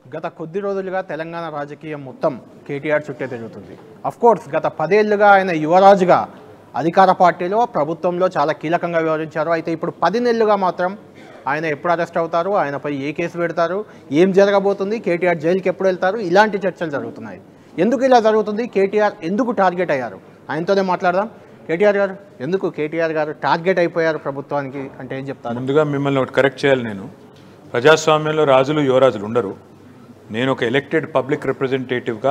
గత కొద్ది రోజులుగా తెలంగాణ రాజకీయం మొత్తం కేటీఆర్ చుట్టే తిరుగుతుంది అఫ్ కోర్స్ గత పదేళ్లుగా ఆయన యువరాజుగా అధికార పార్టీలో ప్రభుత్వంలో చాలా కీలకంగా వ్యవహరించారు అయితే ఇప్పుడు పది నెలలుగా మాత్రం ఆయన ఎప్పుడు అరెస్ట్ అవుతారు ఆయనపై ఏ కేసు పెడతారు ఏం జరగబోతుంది కేటీఆర్ జైలుకి ఎప్పుడు వెళ్తారు ఇలాంటి చర్చలు జరుగుతున్నాయి ఎందుకు ఇలా జరుగుతుంది కేటీఆర్ ఎందుకు టార్గెట్ అయ్యారు ఆయనతోనే మాట్లాడదాం కేటీఆర్ గారు ఎందుకు కేటీఆర్ గారు టార్గెట్ అయిపోయారు ప్రభుత్వానికి అంటే ఏం చెప్తారు ముందుగా మిమ్మల్ని ఒకటి కరెక్ట్ చేయాలి నేను ప్రజాస్వామ్యంలో రాజులు యువరాజులు ఉండరు నేను ఒక ఎలక్టెడ్ పబ్లిక్ రిప్రజెంటేటివ్గా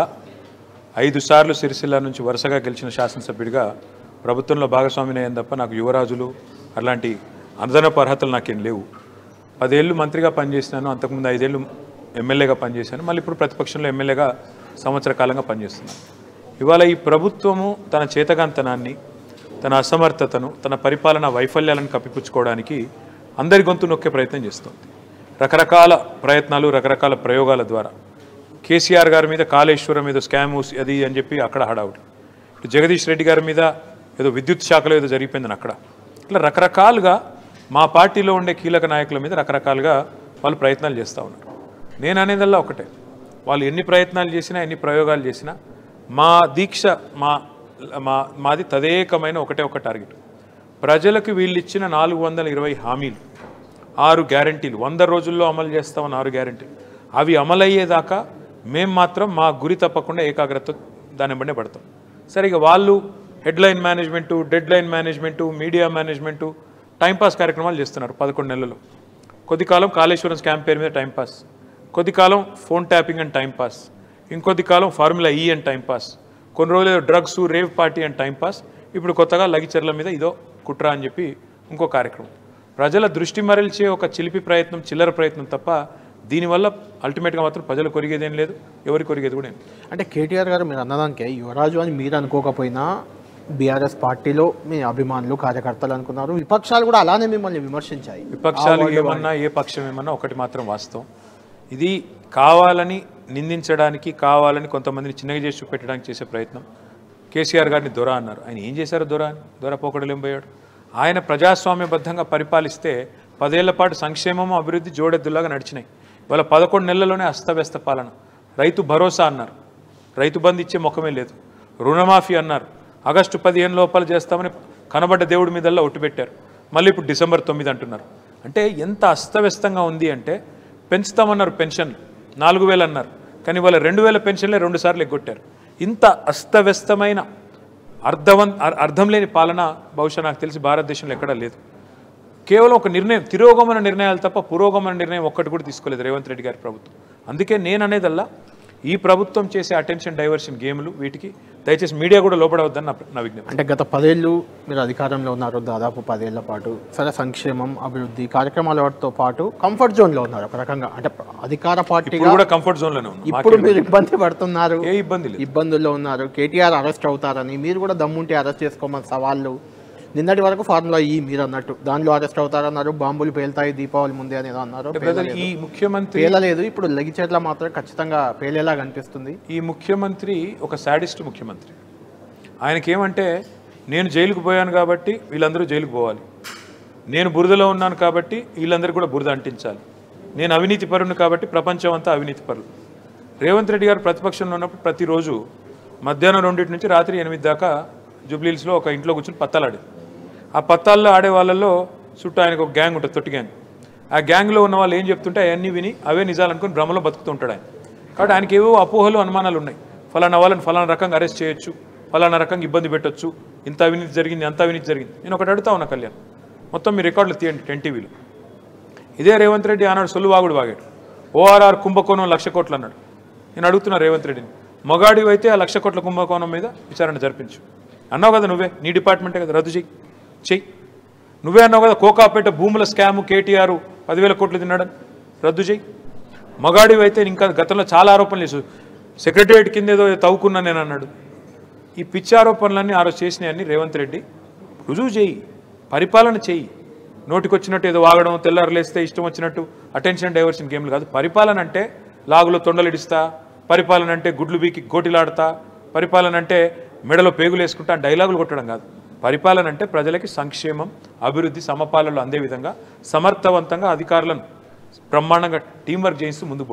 ఐదు సార్లు సిరిసిల్ల నుంచి వరుసగా గెలిచిన శాసనసభ్యుడిగా ప్రభుత్వంలో భాగస్వామిని అయ్యాను తప్ప నాకు యువరాజులు అలాంటి అదనపు అర్హతలు నాకేం లేవు పదేళ్ళు మంత్రిగా పనిచేసినాను అంతకుముందు ఐదేళ్ళు ఎమ్మెల్యేగా పనిచేశాను మళ్ళీ ఇప్పుడు ప్రతిపక్షంలో ఎమ్మెల్యేగా సంవత్సర కాలంగా పనిచేస్తున్నాను ఇవాళ ఈ ప్రభుత్వము తన చేతగాంతనాన్ని తన అసమర్థతను తన పరిపాలన వైఫల్యాలను కప్పిపుచ్చుకోవడానికి అందరి గొంతు నొక్కే ప్రయత్నం చేస్తుంది రకరకాల ప్రయత్నాలు రకరకాల ప్రయోగాల ద్వారా కేసీఆర్ గారి మీద కాళేశ్వరం మీద స్కామ్ అది అని చెప్పి అక్కడ హడావుడి ఇటు జగదీష్ రెడ్డి గారి మీద ఏదో విద్యుత్ శాఖలో ఏదో జరిగిపోయిందని అక్కడ ఇట్లా రకరకాలుగా మా పార్టీలో ఉండే కీలక నాయకుల మీద రకరకాలుగా వాళ్ళు ప్రయత్నాలు చేస్తూ ఉన్నారు నేను అనేదల్లా ఒకటే వాళ్ళు ఎన్ని ప్రయత్నాలు చేసినా ఎన్ని ప్రయోగాలు చేసినా మా దీక్ష మా మా మాది తదేకమైన ఒకటే ఒక టార్గెట్ ప్రజలకు వీళ్ళు ఇచ్చిన నాలుగు వందల ఇరవై హామీలు ఆరు గ్యారంటీలు వంద రోజుల్లో అమలు చేస్తామన్న ఆరు గ్యారంటీలు అవి అమలయ్యేదాకా మేము మాత్రం మా గురి తప్పకుండా ఏకాగ్రత దాని వెంబడే పడతాం సరే ఇక వాళ్ళు headline management deadline management media management timepass కార్యక్రమాలు చేస్తున్నారు పదకొండు నెలలు కొద్ది కాలం కాళేశ్వరం స్కామ్ పేరు మీద టైంపాస్ కొద్ది కాలం ఫోన్ ట్యాపింగ్ అండ్ టైంపాస్ ఇంకొద్ది కాలం ఫార్ములా ఈ అండ్ టైంపాస్ కొన్ని రోజులు drugs rave party and timepass ఇప్పుడు కొత్తగా లగిచర్ల మీద ఇదో కుట్ర అని చెప్పి ఇంకో కార్యక్రమం ప్రజల దృష్టి మరల్చే ఒక చిలిపి ప్రయత్నం చిల్లర ప్రయత్నం తప్ప దీనివల్ల అల్టిమేట్గా మాత్రం ప్రజలు కొరిగేదేం లేదు ఎవరి కొరిగేది కూడా ఏం లేదు. అంటే కేటీఆర్ గారు మీరు అన్నదానికే యువరాజు అని మీరు అనుకోకపోయినా బీఆర్ఎస్ పార్టీలో మీ అభిమానులు కార్యకర్తలు అనుకున్నారు విపక్షాలు కూడా అలానే మిమ్మల్ని విమర్శించాయి విపక్షాలు ఏమన్నా ఏ పక్షం ఏమన్నా ఒకటి మాత్రం వాస్తవం ఇది కావాలని నిందించడానికి కావాలని కొంతమందిని చిన్నగా చేసి చూపెట్టడానికి చేసే ప్రయత్నం కేసీఆర్ గారిని దొర అన్నారు ఆయన ఏం చేశారు దొర అని దొర పోకడలేం పోయాడు ఆయన ప్రజాస్వామ్యబద్ధంగా పరిపాలిస్తే పదేళ్ల పాటు సంక్షేమము అభివృద్ధి జోడెద్దులాగా నడిచినాయి ఇవాళ పదకొండు నెలల్లోనే అస్తవ్యస్త పాలన రైతు భరోసా అన్నారు రైతు బంధు ఇచ్చే ముఖమే లేదు రుణమాఫీ అన్నారు ఆగస్టు పదిహేను లోపల చేస్తామని కనబడ్డ దేవుడి మీదల్లా ఒట్టు మళ్ళీ ఇప్పుడు డిసెంబర్ తొమ్మిది అంటున్నారు అంటే ఎంత అస్తవ్యస్తంగా ఉంది అంటే పెంచుతామన్నారు పెన్షన్ నాలుగు వేలు అన్నారు కానీ వాళ్ళ రెండు వేల పెన్షన్లే రెండు సార్లు ఎగ్గొట్టారు ఇంత అస్తవ్యస్తమైన అర్థవం అర్- అర్థం లేని పాలన బహుశా నాకు తెలిసి భారతదేశంలో ఎక్కడా లేదు కేవలం ఒక నిర్ణయం తిరోగమన నిర్ణయాలు తప్ప పురోగమన నిర్ణయం ఒక్కటి కూడా తీసుకోలేదు రేవంత్ రెడ్డి గారి ప్రభుత్వం అందుకే నేను అనేదల్లా ఈ ప్రభుత్వం చేసే అటెన్షన్ డైవర్షన్ గేమ్లు వీటికి దయచేసి మీడియా కూడా లోపడవద్దని నా నా విజ్ఞప్తి అంటే గత పదేళ్ళు మీరు అధికారంలో ఉన్నారు దాదాపు పదేళ్ల పాటు సరే సంక్షేమం అభివృద్ధి కార్యక్రమాల వాటితో పాటు కంఫర్ట్ జోన్లో ఉన్నారు ఒక రకంగా అంటే అధికార పార్టీగా ఇప్పుడు కూడా కంఫర్ట్ జోన్లోనే ఉన్నాం ఇప్పుడు మీరు ఇబ్బంది పడుతున్నారు ఏ ఇబ్బంది లేదు ఇబ్బందుల్లో ఉన్నారు కేటీఆర్ అరెస్ట్ అవుతారని మీరు కూడా దమ్ముంటే అరెస్ట్ చేసుకోమని సవాళ్ళు నిన్నటి వరకు ఫార్ములా ఈ మీరు అన్నట్టు దానిలో అరెస్ట్ అవుతారన్నారు బాంబులు పేలుతాయి దీపావళి ముందే అని ఏదో అన్నారు బ్రదర్ ఈ ముఖ్యమంత్రి పేలలేదు ఇప్పుడు లగిచేట్ల మాత్రం ఖచ్చితంగా పేలేలా కనిపిస్తుంది ఈ ముఖ్యమంత్రి ఒక శాడిస్ట్ ముఖ్యమంత్రి ఆయనకేమంటే నేను జైలుకు పోయాను కాబట్టి వీళ్ళందరూ జైలుకు పోవాలి నేను బురదలో ఉన్నాను కాబట్టి వీళ్ళందరూ కూడా బురద అంటించాలి నేను అవినీతి పరుని కాబట్టి ప్రపంచం అంతా అవినీతి పరులు రేవంత్ రెడ్డి గారు ప్రతిపక్షంలో ఉన్నప్పుడు ప్రతిరోజు మధ్యాహ్నం రెండింటి నుంచి రాత్రి ఎనిమిది దాకా జూబ్లీహిల్స్లో ఒక ఇంట్లో కూర్చొని పత్తాలాడేది ఆ పత్తాల్లో ఆడే వాళ్ళల్లో చుట్టూ ఆయనకు ఒక గ్యాంగ్ ఉంటుంది తొట్టి గ్యాంగ్ ఆ గ్యాంగ్లో ఉన్న వాళ్ళు ఏం చెప్తుంటే అవన్నీ విని అవే నిజాలు అనుకుని భ్రమలో బతుకుతూ ఉంటాడు ఆయన కాబట్టి ఆయనకి ఏవో అపోహలు అనుమానాలు ఉన్నాయి ఫలానా వాళ్ళని ఫలానా రకంగా అరెస్ట్ చేయొచ్చు ఫలానా రకంగా ఇబ్బంది పెట్టొచ్చు ఇంత అవినీతి జరిగింది అంత అవినీతి జరిగింది నేను ఒకటి అడుగుతా ఉన్నా కళ్యాణ్ మొత్తం మీ రికార్డులు తీయండి టెన్ టీవీలో ఇదే రేవంత్ రెడ్డి ఆనాడు సొల్లువాగుడు వాగాడు ఓఆర్ఆర్ కుంభకోణం లక్ష కోట్లు అన్నాడు నేను అడుగుతున్నా రేవంత్ రెడ్డిని మొగాడివి అయితే ఆ లక్ష కోట్ల కుంభకోణం మీద విచారణ జరిపించు అన్నావు కదా నువ్వే నీ డిపార్ట్మెంటే కదా రద్దు చెయ్యి చెయ్యి నువ్వే అన్నావు కదా కోకాపేట భూముల స్కాము కేటీఆర్ పదివేల కోట్లు తిన్నాడని రద్దు చెయ్యి మగాడివి అయితే ఇంకా గతంలో చాలా ఆరోపణలు చేసు సెక్రటరియట్ కింద ఏదో తవ్వుకున్నా నేను అన్నాడు ఈ పిచ్చి ఆరోపణలన్నీ ఆ రోజు చేసినాయన్ని రేవంత్ రెడ్డి రుజువు చేయి పరిపాలన చేయి నోటికొచ్చినట్టు ఏదో వాగడం తెల్లారులేస్తే ఇష్టం వచ్చినట్టు అటెన్షన్ డైవర్షన్ గేమ్లు కాదు పరిపాలన అంటే లాగులో తొండలిడిస్తా పరిపాలన అంటే గుడ్లు బీకి గోటిలాడతా పరిపాలన అంటే మెడలో పేగులు వేసుకుంటా డైలాగులు కొట్టడం కాదు పరిపాలన అంటే ప్రజలకి సంక్షేమం అభివృద్ధి సమపాలనలు అందే విధంగా సమర్థవంతంగా అధికారులను బ్రహ్మాండంగా టీం వర్క్ చేయిస్తూ ముందుకు పోవడం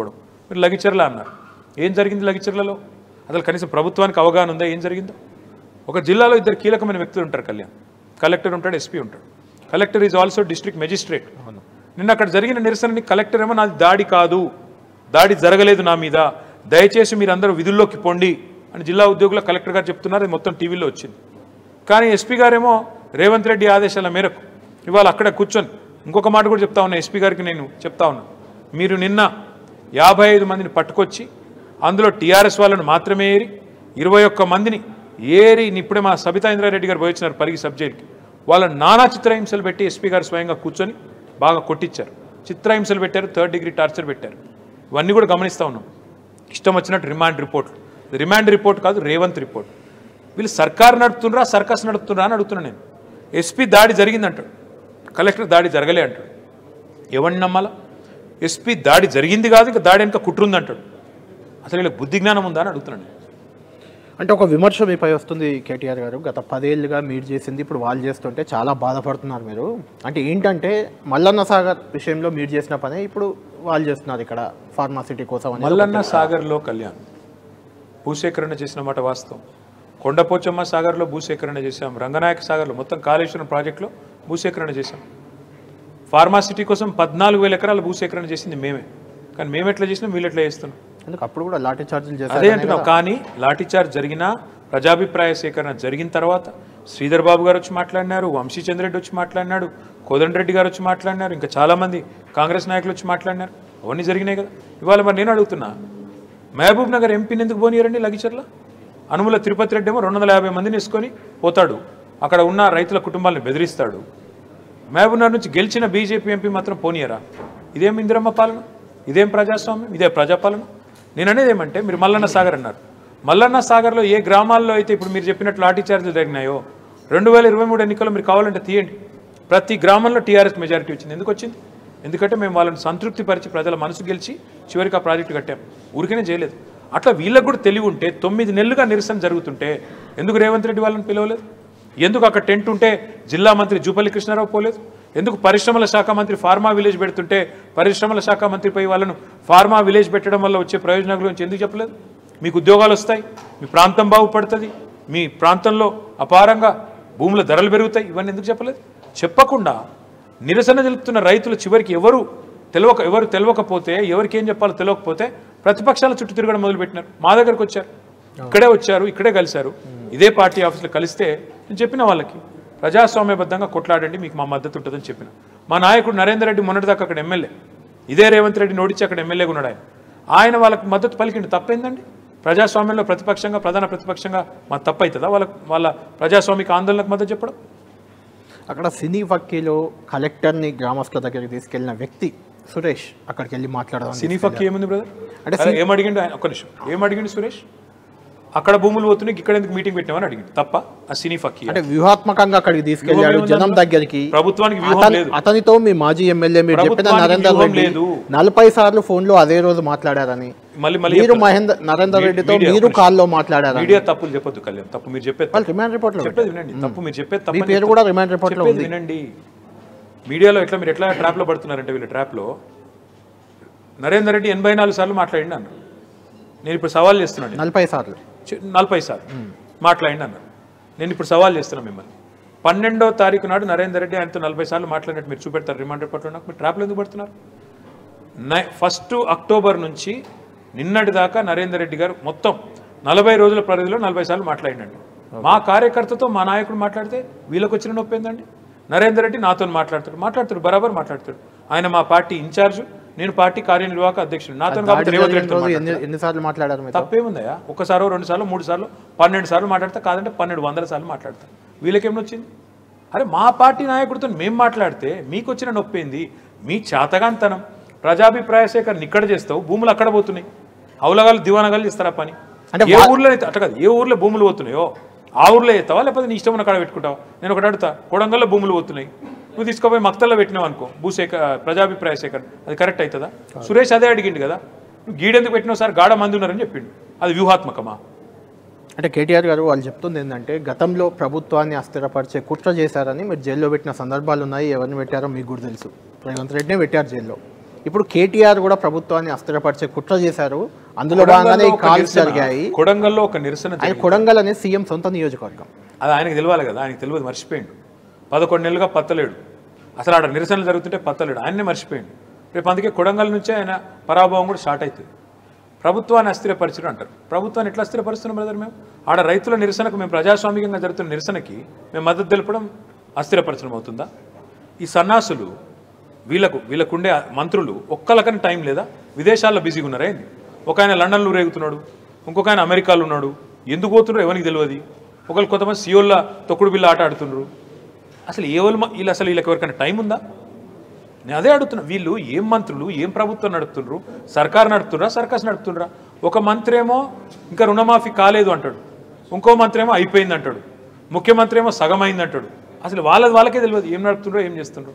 మీరు లగిచర్ల అన్నారు ఏం జరిగింది లగిచర్లలో అసలు కనీసం ప్రభుత్వానికి అవగాహన ఉందా ఏం జరిగిందో ఒక జిల్లాలో ఇద్దరు కీలకమైన వ్యక్తులు ఉంటారు కళ్యాణ్ కలెక్టర్ ఉంటాడు ఎస్పీ ఉంటాడు collector is also district magistrate నిన్న అక్కడ జరిగిన నిరసనని కలెక్టర్ ఏమో నాది దాడి కాదు దాడి జరగలేదు నా మీద దయచేసి మీరందరూ విధుల్లోకి పొండి అని జిల్లా ఉద్యోగుల కలెక్టర్ గారు చెప్తున్నారు అది మొత్తం టీవీలో వచ్చింది కానీ ఎస్పీ గారేమో రేవంత్ రెడ్డి ఆదేశాల మేరకు ఇవాళ అక్కడ కూర్చొని ఇంకొక మాట కూడా చెప్తా ఉన్నా ఎస్పీ గారికి నేను చెప్తా ఉన్నా మీరు నిన్న యాభై ఐదు మందిని పట్టుకొచ్చి అందులో టీఆర్ఎస్ వాళ్ళను మాత్రమే ఏరి ఇరవై ఒక్క మందిని ఏరి ఇప్పుడే మా సబితా ఇంద్రారెడ్డి గారు పోయి వచ్చినారు పరిగి సబ్జెక్ట్కి వాళ్ళ నానా చిత్రహింసలు పెట్టి ఎస్పీ గారు స్వయంగా కూర్చొని బాగా కొట్టించారు చిత్రహింసలు పెట్టారు థర్డ్ డిగ్రీ టార్చర్ పెట్టారు ఇవన్నీ కూడా గమనిస్తూ ఉన్నాం ఇష్టం వచ్చినట్టు రిమాండ్ రిపోర్ట్లు రిమాండ్ రిపోర్ట్ కాదు రేవంత్ రిపోర్ట్ వీళ్ళు సర్కార్ నడుపుతుండ్రా సర్కస్ నడుపుతుండ్రా అని అడుగుతున్నా నేను ఎస్పీ దాడి జరిగిందంటాడు కలెక్టర్ దాడి జరగలే అంటాడు ఎవరిని నమ్మాలా ఎస్పీ దాడి జరిగింది కాదు ఇంకా దాడి వెనుక కుట్రుంది అంటాడు అసలు వీళ్ళకి బుద్ధి జ్ఞానం ఉందా అని అడుగుతున్నాను నేను. అంటే ఒక విమర్శ మీపై వస్తుంది కేటీఆర్ గారు గత పదేళ్ళుగా మీరు చేసింది ఇప్పుడు వాళ్ళు చేస్తుంటే చాలా బాధపడుతున్నారు మీరు అంటే ఏంటంటే మల్లన్న సాగర్ విషయంలో మీరు చేసిన పనే ఇప్పుడు వాళ్ళు చేస్తున్నారు ఇక్కడ ఫార్మాసిటీ కోసం అనేది మల్లన్న సాగర్లో కళ్యాణ్ భూసేకరణ చేసిన మాట వాస్తవం కొండపోచమ్మ సాగర్లో భూసేకరణ చేశాం రంగనాయక సాగర్లో మొత్తం కాళేశ్వరం ప్రాజెక్టులో భూసేకరణ చేశాం ఫార్మాసిటీ కోసం పద్నాలుగు వేల ఎకరాల భూసేకరణ చేసింది మేమే కానీ మేము ఎట్లా చేసినాం వీళ్ళు ఎట్లా చేస్తున్నాం ఎందుకు అప్పుడు కూడా లాఠీ చార్జీలు అదే చేశారు అంటున్నాం కానీ లాఠీచార్జ్ జరిగినా ప్రజాభిప్రాయ సేకరణ జరిగిన తర్వాత శ్రీధర్ బాబు గారు వచ్చి మాట్లాడినారు వంశీ చంద్రెడ్డి వచ్చి మాట్లాడినాడు కోదండరెడ్డి గారు వచ్చి మాట్లాడినారు ఇంకా చాలామంది కాంగ్రెస్ నాయకులు వచ్చి మాట్లాడినారు అవన్నీ జరిగినాయి కదా ఇవాళ మరి నేను అడుగుతున్నా మహబూబ్ నగర్ ఎంపీని ఎందుకు పోనీయరండి లగిచర్ల అనుముల తిరుపతి రెడ్డి ఏమో రెండు వందల యాభై మందిని వేసుకొని పోతాడు అక్కడ ఉన్న రైతుల కుటుంబాలను బెదిరిస్తాడు మహబూబ్నగర్ నుంచి గెలిచిన బీజేపీ ఎంపీ మాత్రం పోనీయరా ఇదేం ఇందిరమ్మ పాలన ఇదేం ప్రజాస్వామ్యం ఇదే ప్రజాపాలన నేను అనేది ఏమంటే మీరు మల్లన్న సాగర్ అన్నారు మల్లన్న సాగర్లో ఏ గ్రామాల్లో అయితే ఇప్పుడు మీరు చెప్పినట్లు లాఠీ చార్జీలు జరిగినాయో రెండు వేల ఇరవై మూడు ఎన్నికల్లో మీరు కావాలంటే తీయండి ప్రతి గ్రామంలో టీఆర్ఎస్ మెజారిటీ వచ్చింది ఎందుకు వచ్చింది ఎందుకంటే మేము వాళ్ళని సంతృప్తి పరిచి ప్రజల మనసు గెలిచి చివరికి ఆ ప్రాజెక్టు కట్టాం ఊరికనే చేయలేదు అట్లా వీళ్ళకు కూడా తెలివి ఉంటే తొమ్మిది నెలలుగా నిరసన జరుగుతుంటే ఎందుకు రేవంత్ రెడ్డి వాళ్ళని పిలవలేదు ఎందుకు అక్కడ టెంట్ ఉంటే జిల్లా మంత్రి జూపల్లి కృష్ణారావు పోలేదు ఎందుకు పరిశ్రమల శాఖ మంత్రి ఫార్మా విలేజ్ పెడుతుంటే పరిశ్రమల శాఖ మంత్రిపై వాళ్ళను ఫార్మా విలేజ్ పెట్టడం వల్ల వచ్చే ప్రయోజనాల గురించి ఎందుకు చెప్పలేదు మీకు ఉద్యోగాలు వస్తాయి మీ ప్రాంతం బాగుపడుతుంది మీ ప్రాంతంలో అపారంగా భూముల ధరలు పెరుగుతాయి ఇవన్నీ ఎందుకు చెప్పలేదు చెప్పకుండా నిరసన తెలుపుతున్న రైతులు చివరికి ఎవరు తెలియక ఎవరు తెలియకపోతే ఎవరికి ఏం చెప్పాలో తెలియకపోతే ప్రతిపక్షాల చుట్టూ తిరగడం మొదలుపెట్టినారు మా దగ్గరకు వచ్చారు ఇక్కడే వచ్చారు ఇక్కడే కలిశారు ఇదే పార్టీ ఆఫీసులో కలిస్తే నేను చెప్పిన వాళ్ళకి ప్రజాస్వామ్యబద్ధంగా కొట్లాడండి మీకు మా మద్దతు ఉంటుందని చెప్పిన మా నాయకుడు నరేందర్ రెడ్డి మొన్నటిదాకా అక్కడ ఎమ్మెల్యే ఇదే రేవంత్ రెడ్డి నోడిచి అక్కడ ఎమ్మెల్యేగా ఉన్నాడు ఆయన ఆయన వాళ్ళకి మద్దతు పలికిండు తప్పేందండి ప్రజాస్వామ్యంలో ప్రతిపక్షంగా ప్రధాన ప్రతిపక్షంగా మా తప్పు అవుతుందా వాళ్ళ వాళ్ళ ప్రజాస్వామిక ఆందోళనకు మద్దతు చెప్పడం అక్కడ సినీ వకీలు కలెక్టర్ని గ్రామస్తుల దగ్గరికి తీసుకెళ్లిన వ్యక్తి సురేష్ అక్కడికి వెళ్ళి మాట్లాడదాం సినీ ఫక్కి ఏముంది బ్రదర్ అంటే అంటే ఏం అడిగిండు ఆయన ఒక్క నిమిషం ఏం అడిగిండు సురేష్ అక్కడ భూములు పోతున్నాయి ఇక్కడ ఎందుకు మీటింగ్ పెట్టామని అడిగిండు తప్ప ఆ సినీ ఫక్కి అంటే వ్యూహాత్మకంగా అక్కడికి తీసుకెళ్లాడు వ్యూహం ఏముంది జనం అందులో? దగ్గరికి ప్రభుత్వానికి వ్యూహం అతని- లేదు అతనితో మీ మాజీ ఎమ్మెల్యే మీరు చెప్పిన ప్రభుత్వానికి నరేందర్ వ్యూహం రెడ్డి లేదు. నలభై సార్లు ఫోన్ లో అదే రోజు మాట్లాడారని మళ్ళీ మళ్ళీ మీరు చెప్తాను. మహేందర్ నరేందర్ మీ- రెడ్డితో మీడియా మీరు ఒక కాల్లో మాట్లాడారని మీడియా తప్పులు చెప్పొద్దు కళ్యాణ్ తప్పు మీరు చెప్పేది వాళ్ళు రిమాండ్ రిపోర్ట్ లో చెప్పేది వినండి తప్పు మీరు చెప్పేది మీ తప్పు పేరు కూడా రిమాండ్ రిపోర్ట్ లో చెప్పేది ఉంది వినండి మీడియాలో ఎట్లా మీరు ఎట్లా ట్రాప్లో పడుతున్నారంటే వీళ్ళ ట్రాప్లో నరేందర్ రెడ్డి ఎనభై నాలుగు సార్లు మాట్లాడిండి అన్నారు నేను ఇప్పుడు సవాల్ చేస్తున్నాను నలభై సార్లు చి- నలభై సార్లు మాట్లాడండి అన్నారు నేను ఇప్పుడు సవాల్ చేస్తున్నా మిమ్మల్ని పన్నెండో తారీఖు నాడు నరేందర్ రెడ్డి ఆయనతో నలభై సార్లు మాట్లాడినట్టు మీరు చూపెడతారు రిమాండ్ రిపోర్ట్లో నాకు మీరు ట్రాప్లో ఎందుకు పడుతున్నారు నై ఫస్ట్ అక్టోబర్ నుంచి నిన్నటి దాకా నరేందర్ రెడ్డి గారు మొత్తం నలభై రోజుల పరిధిలో నలభై సార్లు మాట్లాడిండండి మా కార్యకర్తతో మా నాయకుడు మాట్లాడితే వీళ్ళకి వచ్చిన నొప్పి ఏందండి నరేందర్ రెడ్డి నాతో మాట్లాడతాడు మాట్లాడతాడు బరాబర్ మాట్లాడతాడు ఆయన మా పార్టీ ఇన్ఛార్జ్ నేను పార్టీ కార్యనిర్వాహక అధ్యక్షుడు నాతో కాబట్టి దాడి రేవంత్ జరిగిన రెడ్డితో రోజు మాట్లాడతాడు. ఎన్ని ఎన్నిసార్లు మాట్లాడారు మీతో తప్పేముందయ్యా ఒకసారో రెండు సార్లు మూడు సార్లు పన్నెండు సార్లు మాట్లాడతా కాదంటే పన్నెండు వందల సార్లు మాట్లాడతా వీళ్ళకేమొచ్చింది అరే మా పార్టీ నాయకుడితో మేము మాట్లాడితే మీకు వచ్చిన నొప్పి ఏంది మీ చేతగాంతనం ప్రజాభిప్రాయ సేకరణ ఇక్కడ చేస్తావు భూములు అక్కడ పోతున్నాయి అవులగాలు దివానగాలు చేస్తారా పని అంటే ఏ ఊర్లో అయితే అట్ట కాదు ఏ ఊర్లో భూములు పోతున్నాయో ఆ ఊర్లో చేస్తావా లేకపోతే నీ ఇష్టం ఉన్న కాడ పెట్టుకుంటావా నేను ఒకటి అడుగుతా కొడంగల్లో భూములు పోతున్నాయి నువ్వు తీసుకుపోయి మక్తల్లో పెట్టినావు అనుకో భూసేక ప్రజాభిప్రాయ సేకరణ అది కరెక్ట్ అవుతుందా సురేష్ అదే అడిగిండు కదా నువ్వు గీడెందుకు పెట్టినావు సార్ గాఢ మంది ఉన్నారని చెప్పిండు అది వ్యూహాత్మకమా అంటే కేటీఆర్ గారు వాళ్ళు చెప్తుంది ఏంటంటే గతంలో ప్రభుత్వాన్ని అస్థిరపరిచే కుట్ర చేశారని మీరు జైల్లో పెట్టిన సందర్భాలు ఉన్నాయి ఎవరిని పెట్టారో మీకు కూడా తెలుసు రేవంత్ రెడ్డినే పెట్టారు జైల్లో ఇప్పుడు కేటీఆర్ కూడా ప్రభుత్వాన్ని అస్థిరపరిచే కుట్ర చేశారు అందులో భాగంగానే ఈ కొడంగల్లో ఒక కాల్స్ నిరసన- జరిగాయి కొడంగల్లో ఒక నిరసన ఆయన జరిగింది. కొడంగల్ అనేది సీఎం సొంత నియోజకవర్గం అది ఆయనకు తెలియాలి కదా ఆయనకు తెలియదు మర్చిపోయిండు పదకొండు నెలలుగా పత్తలేడు అసలు ఆడ నిరసనలు జరుగుతుంటే పత్తలేడు ఆయన్నే మర్చిపోయిండు రేపు అందుకే కొడంగల్ నుంచే ఆయన పరాభవం కూడా స్టార్ట్ అవుతుంది ప్రభుత్వాన్ని అస్థిరపరిచడం అంటారు ప్రభుత్వాన్ని ఎట్లా అస్థిరపరుస్తున్నాం బ్రదర్ మేము ఆడ రైతుల నిరసనకు మేము ప్రజాస్వామికంగా జరుగుతున్న నిరసనకి మేము మద్దతు తెలపడం అస్థిరపరచడం అవుతుందా ఈ సన్నాసులు వీళ్ళకు వీళ్ళకుండే మంత్రులు ఒక్కలకని టైం లేదా విదేశాల్లో బిజీగా ఉన్నారా ఏంది ఒక ఆయన లండన్లో రేగుతున్నాడు ఇంకొక ఆయన అమెరికాలో ఉన్నాడు ఎందుకు పోతున్నారో ఎవరికి తెలియదు ఒకళ్ళు కొంతమంది సియోళ్ళ తొక్కుడు బిల్ల ఆట ఆడుతున్నారు అసలు ఏ వాళ్ళు వీళ్ళు అసలు వీళ్ళకి ఎవరికైనా టైం ఉందా నేను అదే అడుగుతున్నా వీళ్ళు ఏం మంత్రులు ఏం ప్రభుత్వం నడుపుతుండ్రు సర్కార్ నడుపుతుండ్రా సర్కస్ నడుపుతుండ్రా ఒక మంత్రి ఏమో ఇంకా రుణమాఫీ కాలేదు అంటాడు ఇంకో మంత్రి ఏమో అయిపోయింది అంటాడు ముఖ్యమంత్రి ఏమో సగం అయింది అంటాడు అసలు వాళ్ళది వాళ్ళకే తెలియదు ఏం నడుపుతుండ్రో ఏం చేస్తుండ్రో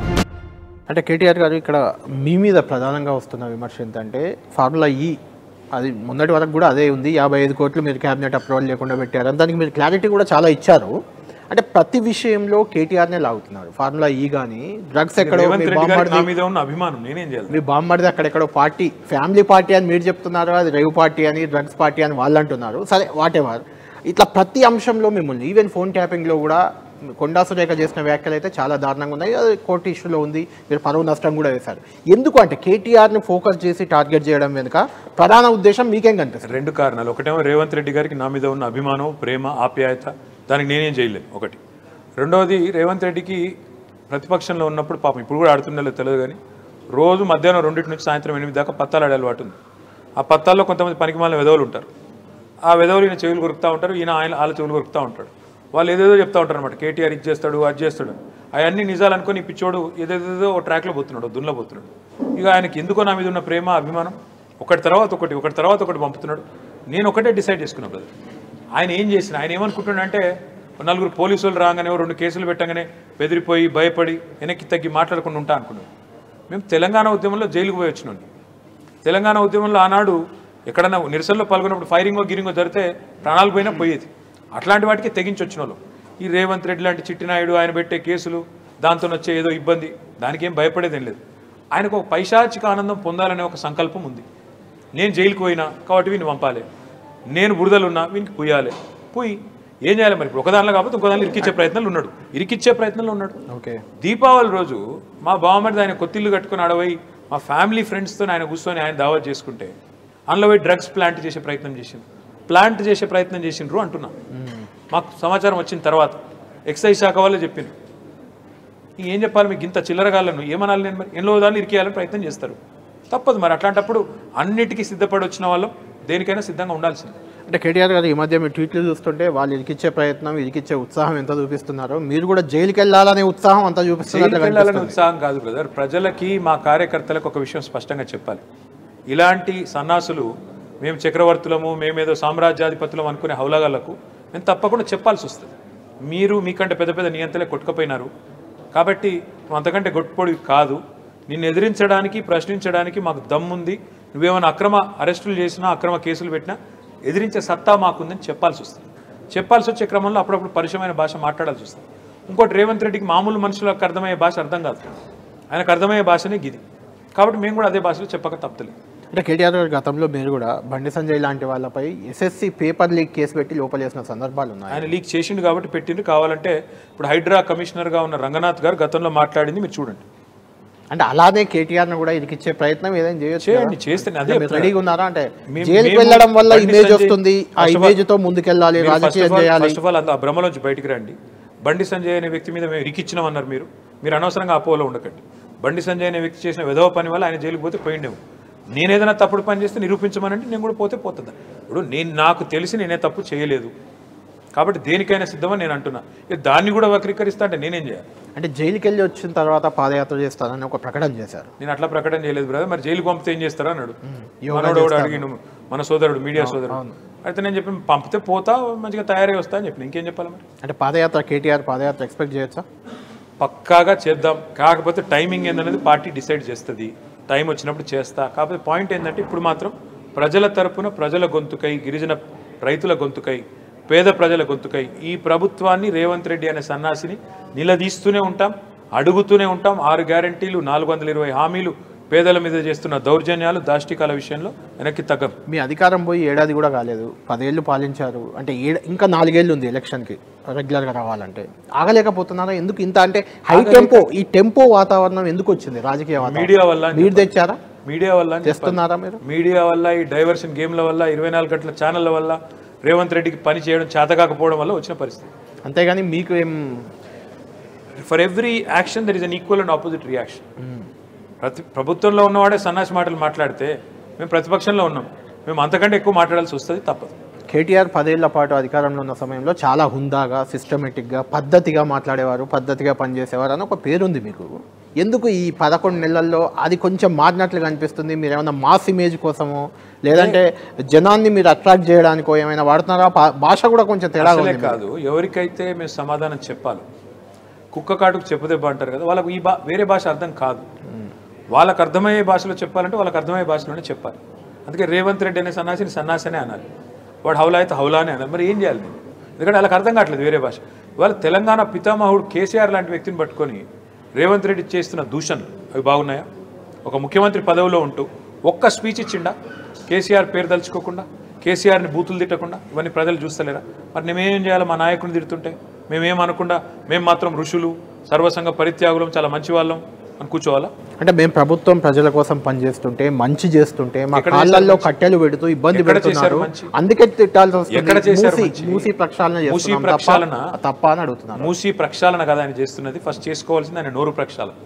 అంటే కేటీఆర్ గారు ఇక్కడ మీ మీద ప్రధానంగా వస్తున్న విమర్శ ఏంటంటే ఫార్ములా ఈ అది మొన్నటి వరకు కూడా అదే ఉంది యాభై ఐదు కోట్లు మీరు క్యాబినెట్ అప్రూవల్ లేకుండా పెట్టారు దానికి మీరు క్లారిటీ కూడా చాలా ఇచ్చారు అంటే ప్రతి విషయంలో కేటీఆర్నే లాగుతున్నారు ఫార్ములా ఈ కానీ డ్రగ్స్ ఎక్కడో రేవంత్ మీ రెడ్డి గారికి బామ్మర్ది నా మీద ఉన్న అభిమానం నేనేం చేయాలి మీ బామ్మర్ది అక్కడెక్కడో పార్టీ ఫ్యామిలీ పార్టీ అని మీరు చెప్తున్నారు అది రేవు పార్టీ అని డ్రగ్స్ పార్టీ అని వాళ్ళు అంటున్నారు సరే వాట్ ఎవర్ ఇట్లా ప్రతి అంశంలో మిమ్మల్ని ఈవెన్ ఫోన్ ట్యాపింగ్లో కూడా కొండా సురేఖ చేసిన వ్యాఖ్యలు అయితే చాలా దారుణంగా ఉన్నాయి అది కోర్టు ఇష్యూలో ఉంది మీరు పరువు నష్టం కూడా వేశారు ఎందుకు అంటే కేటీఆర్ని ఫోకస్ చేసి టార్గెట్ చేయడం వెనుక ప్రధాన ఉద్దేశం మీకేం కనిపిస్తుంది రెండు కారణాలు ఒకటేమో రేవంత్ రెడ్డి గారికి నా మీద ఉన్న అభిమానం ప్రేమ ఆప్యాయత దానికి నేనేం చేయలేను ఒకటి రెండవది రేవంత్ రెడ్డికి ప్రతిపక్షంలో ఉన్నప్పుడు పాపం ఇప్పుడు కూడా ఆడుతుండలో తెలియదు కానీ రోజు మధ్యాహ్నం రెండింటి నుంచి సాయంత్రం ఎనిమిది దాకా పత్తాలు ఆడే అలవాటు ఉంది ఆ పత్తాల్లో కొంతమంది పనికిమాలిన విధవులు ఉంటారు ఆ విధవులు ఈయన చెవులు కొరుకుతూ ఉంటారు ఈయన ఆయన వాళ్ళ చెవులు కొరుకుతూ ఉంటాడు వాళ్ళు ఏదేదో చెప్తా ఉంటారు అనమాట కేటీఆర్ ఇది చేస్తాడు అది చేస్తాడు అవన్నీ నిజాలు అనుకొని ఈ పిచ్చోడు ఏదేదేదో ఒక ట్రాక్లో పోతున్నాడు దున్లో పోతున్నాడు ఇక ఆయనకి ఎందుకో నా మీద ఉన్న ప్రేమ అభిమానం ఒకటి తర్వాత ఒకటి ఒకటి తర్వాత ఒకటి పంపుతున్నాడు నేను ఒకటే డిసైడ్ చేసుకున్నా బ్రదర్ ఆయన ఏం చేసిన ఆయన ఏమనుకుంటున్నాడంటే నలుగురు పోలీసులు రాగానే ఓ రెండు కేసులు పెట్టగానే బెదిరిపోయి భయపడి వెనక్కి తగ్గి మాట్లాడకుండా ఉంటా అనుకున్నాం మేము తెలంగాణ ఉద్యమంలో జైలుకు పోయి వచ్చినాం తెలంగాణ ఉద్యమంలో ఆనాడు ఎక్కడన్నా నిరసనలో పాల్గొన్నప్పుడు ఫైరింగో గిరింగో జరిగితే ప్రాణాలు పోయినా పోయేది అట్లాంటి వాటికి తెగించి వచ్చిన వాళ్ళు ఈ రేవంత్ రెడ్డి లాంటి చిట్టినాయుడు ఆయన పెట్టే కేసులు దాంతో వచ్చే ఏదో ఇబ్బంది దానికి ఏం భయపడేదేం లేదు ఆయనకు ఒక పైశాచిక ఆనందం పొందాలనే ఒక సంకల్పం ఉంది నేను జైలుకు పోయినా కాబట్టి వీని పంపాలి నేను బురదలున్నా వీనికి పుయ్యాలి పుయ్యి ఏం చేయాలి మరి ఇప్పుడు ఒకదానిలో కాకపోతే ఇంకో దానిలో ఇరికిచ్చే ప్రయత్నంలో ఉన్నాడు ఇరికిచ్చే ప్రయత్నంలో ఉన్నాడు ఓకే దీపావళి రోజు మా బావమరిది ఆయన కొత్తిల్లు కట్టుకుని అడవై మా ఫ్యామిలీ ఫ్రెండ్స్తో ఆయన కూర్చొని ఆయన దావత్ చేసుకుంటే అందులో పోయి డ్రగ్స్ ప్లాంట్ చేసే ప్రయత్నం చేసిండ్రు ప్లాంట్ చేసే ప్రయత్నం చేసిండ్రు అంటున్నా మాకు సమాచారం వచ్చిన తర్వాత ఎక్సైజ్ శాఖ వాళ్ళే చెప్పిండ్రు ఇంక ఏం చెప్పాలి మీకు ఇంత చిల్లరగాలను ఏమనాలి నేను మరి ఎన్నో దాన్ని ఇరికేయాలని ప్రయత్నం చేస్తారు తప్పదు మరి అట్లాంటప్పుడు అన్నిటికీ సిద్ధపడి వచ్చిన వాళ్ళం దేనికైనా సిద్ధంగా ఉండాల్సింది అంటే కేటీఆర్ గారు ఈ మధ్య మీ ట్వీట్లు చూస్తుంటే వాళ్ళు ఇరికిచ్చే ప్రయత్నం ఇరికిచ్చే ఉత్సాహం ఎంత చూపిస్తున్నారో మీరు కూడా జైలుకి వెళ్ళాలనే ఉత్సాహం అంతా చూపిస్తున్నట్లు జైలుకి వెళ్ళాలనే కనిపిస్తుంది. ఉత్సాహం కాదు బ్రదర్ ప్రజలకి మా కార్యకర్తలకు ఒక విషయం స్పష్టంగా చెప్పాలి ఇలాంటి సన్నాసులు మేము చక్రవర్తులము మేమేదో సామ్రాజ్యాధిపతులం అనుకునే హౌలగాళ్లకు మేము తప్పకుండా చెప్పాల్సి వస్తుంది మీరు మీకంటే పెద్ద పెద్ద నియంతలే కొట్టుకపోయినారు కాబట్టి నువ్వు అంతకంటే గొప్పొడి కాదు నిన్ను ఎదిరించడానికి ప్రశ్నించడానికి మాకు దమ్ముంది నువ్వేమైనా అక్రమ అరెస్టులు చేసినా అక్రమ కేసులు పెట్టినా ఎదిరించే సత్తా మాకుందని చెప్పాల్సి వస్తుంది చెప్పాల్సి వచ్చే క్రమంలో అప్పుడప్పుడు పరిచయమైన భాష మాట్లాడాల్సి వస్తుంది ఇంకోటి రేవంత్ రెడ్డికి మామూలు మనుషులకు అర్థమయ్యే భాష అర్థం కాదు ఆయనకు అర్థమయ్యే భాషనే గిది కాబట్టి మేము కూడా అదే భాషలో చెప్పక తప్పలేదు అంటే కేటీఆర్ గారు గతంలో మీరు కూడా బండి సంజయ్ లాంటి వాళ్ళపై ఎస్ఎస్సి పేపర్ లీక్ కేసు పెట్టి లోపలేసిన సందర్భాలు ఉన్నాయి ఆయన లీక్ చేసిండు కాబట్టి పెట్టిండు కావాలంటే ఇప్పుడు హైడ్రా కమిషనర్గా ఉన్న రంగనాథ్ గారు గతంలో మాట్లాడింది మీరు చూడండి అంటే అలానే కేటీఆర్ను కూడా ఇరికిచ్చే ప్రయత్నం ఏదైనా చేయొచ్చు కదా? చేయండి చేస్తే అదే మీరు రెడీగా ఉన్నారా అంటే మేము- జైలుకి మేము వెళ్ళడం వల్ల బండి ఇమేజ్ సంజయ్- వస్తుంది ఆ first of all- ఇమేజ్ తో ముందుకెళ్ళాలి రాజకీయం చేయాలి ఫస్ట్ ఆఫ్ ఆల్ అంత ఆ భ్రమలోంచి బయటికి రండి బండి సంజయ్ అనే వ్యక్తి మీద మేము ఇరికిచ్చినాం అన్నారు మీరు మీరు అనవసరంగా అపోలో ఉండకండి బండి సంజయ్ అనే వ్యక్తి చేసిన విధవ పని వల్ల ఆయన జైలుకి పోతే పోయిండేము నేను ఏదైనా తప్పుడు పని చేస్తే నిరూపించమనంటే నేను కూడా పోతే పోతుందా ఇప్పుడు నేను నాకు తెలిసి నేనే తప్పు చేయలేదు కాబట్టి దేనికైనా సిద్ధమని నేను అంటున్నా ఇక దాన్ని కూడా వక్రీకరిస్తా అంటే నేనేం చేయాలి అంటే జైలుకి వెళ్ళి వచ్చిన తర్వాత పాదయాత్ర చేస్తానని ఒక ప్రకటన చేశారు నేను అట్లా ప్రకటన చేయలేదు బ్రదర్ మరి జైలుకి పంపితే ఏం చేస్తారా అన్నాడు యోగా మనోడు కూడా అడిగిండు మన సోదరుడు మీడియా సోదరుడు అయితే నేను చెప్పి పంపితే పోతా మంచిగా తయారై వస్తా అని చెప్పిన ఇంకేం చెప్పాలి మరి అంటే పాదయాత్ర కేటీఆర్ పాదయాత్ర ఎక్స్పెక్ట్ చేయొచ్చా పక్కాగా చేద్దాం కాకపోతే టైమింగ్ ఏందనేది పార్టీ డిసైడ్ చేస్తుంది టైం వచ్చినప్పుడు చేస్తా కాకపోతే పాయింట్ ఏంటంటే ఇప్పుడు మాత్రం ప్రజల తరపున ప్రజల గొంతుకై గిరిజన రైతుల గొంతుకై పేద ప్రజల గొంతుకై ఈ ప్రభుత్వాన్ని రేవంత్ రెడ్డి అనే సన్నాసిని నిలదీస్తూనే ఉంటాం అడుగుతూనే ఉంటాం ఆరు గ్యారంటీలు నాలుగు వందల ఇరవై హామీలు పేదల మీద చేస్తున్న దౌర్జన్యాలు దాష్టికాల విషయంలో వెనక్కి తగ్గం మీ అధికారం పోయి ఏడాది కూడా కాలేదు పదేళ్ళు పాలించారు అంటే ఏడ ఇంకా నాలుగేళ్ళు ఉంది ఎలక్షన్కి రెగ్యులర్గా రావాలంటే ఆగలేకపోతున్నారా ఎందుకు ఇంత అంటే హై టెంపో ఈ టెంపో వాతావరణం ఎందుకు వచ్చింది రాజకీయ వాతావరణం మీడియా వల్ల అని మీరు తెచ్చారా మీడియా వల్ల అని చెప్పాలి. తెస్తున్నారా మీరు మీడియా వల్ల ఈ డైవర్షన్ గేమ్ల వల్ల ఇరవై నాలుగు గంటల ఛానళ్ళ వల్ల రేవంత్ రెడ్డికి పని చేయడం చేతకాకపోవడం వల్ల వచ్చిన పరిస్థితి అంతేగాని మీకు ఏం for every action there is an equal and opposite reaction ప్రతి ప్రభుత్వంలో ఉన్నవాడే సన్నాసి మాటలు మాట్లాడితే మేము ప్రతిపక్షంలో ఉన్నాం మేము అంతకంటే ఎక్కువ మాట్లాడాల్సి వస్తుంది తప్పదు కేటీఆర్ పదేళ్ల పాటు అధికారంలో ఉన్న సమయంలో చాలా హుందాగా సిస్టమేటిక్గా పద్ధతిగా మాట్లాడేవారు పద్ధతిగా పనిచేసేవారు అని ఒక పేరుంది మీకు ఎందుకు ఈ పదకొండు నెలల్లో అది కొంచెం మారినట్లుగా అనిపిస్తుంది మీరు ఏమైనా మాస్ ఇమేజ్ కోసమో లేదంటే జనాన్ని మీరు అట్రాక్ట్ చేయడానికో ఏమైనా వాడుతున్నారా భా- భాష కూడా కొంచెం తేడా అసలే ఉంది కాదు ఎవరికైతే మేము సమాధానం చెప్పాలి కుక్క కాటుకు చెప్పుదెబ్బ అంటారు కదా వాళ్ళకు ఈ బా వేరే భాష అర్థం కాదు వాళ్ళకి అర్థమయ్యే భాషలో చెప్పాలంటే వాళ్ళకి అర్థమయ్యే భాషలోనే చెప్పాలి అందుకే రేవంత్ రెడ్డి అనే సన్నాసిని సన్నాసనే అనాలి వాడు హౌలా అయితే హౌలానే అనాలి మరి ఏం చేయాలి నేను ఎందుకంటే వాళ్ళకి అర్థం కావట్లేదు వేరే భాష ఇవాళ తెలంగాణ పితామహుడు కేసీఆర్ లాంటి వ్యక్తిని పట్టుకొని రేవంత్ రెడ్డి చేస్తున్న దూషణలు అవి బాగున్నాయా ఒక ముఖ్యమంత్రి పదవిలో ఉంటూ ఒక్క స్పీచ్ ఇచ్చిండా కేసీఆర్ పేరు తలుచుకోకుండా కేసీఆర్ని బూతులు తిట్టకుండా ఇవన్నీ ప్రజలు చూస్తలేరా మరి మేమేం చేయాలి మా నాయకుడిని తిడుతుంటే మేమేం అనకుండా మేము మాత్రం ఋషులు సర్వసంగ పరిత్యాగులం చాలా మంచి వాళ్ళం అని కూర్చోవాలా అంటే మేము ప్రభుత్వం ప్రజల కోసం పనిచేస్తుంటే మంచి చేస్తుంటే మా ఎక్కడ కాళ్ళల్లో కట్టెలు పెడుతూ ఇబ్బంది ఎక్కడ పెడుతున్నారు చేశారు మంచి? అందుకే తిట్టాల్సి వస్తుంది ఎక్కడ చేశారు మూసి- మంచి? మూసి ప్రక్షాళన మూసీ చేస్తున్నాం తప్ప- ప్రక్షాళన? తప్ప అని అడుగుతున్నారు మూసీ ప్రక్షాళన కదా ఆయన చేస్తున్నది ఫస్ట్ చేసుకోవాల్సింది ఆయన నోరు ప్రక్షాళన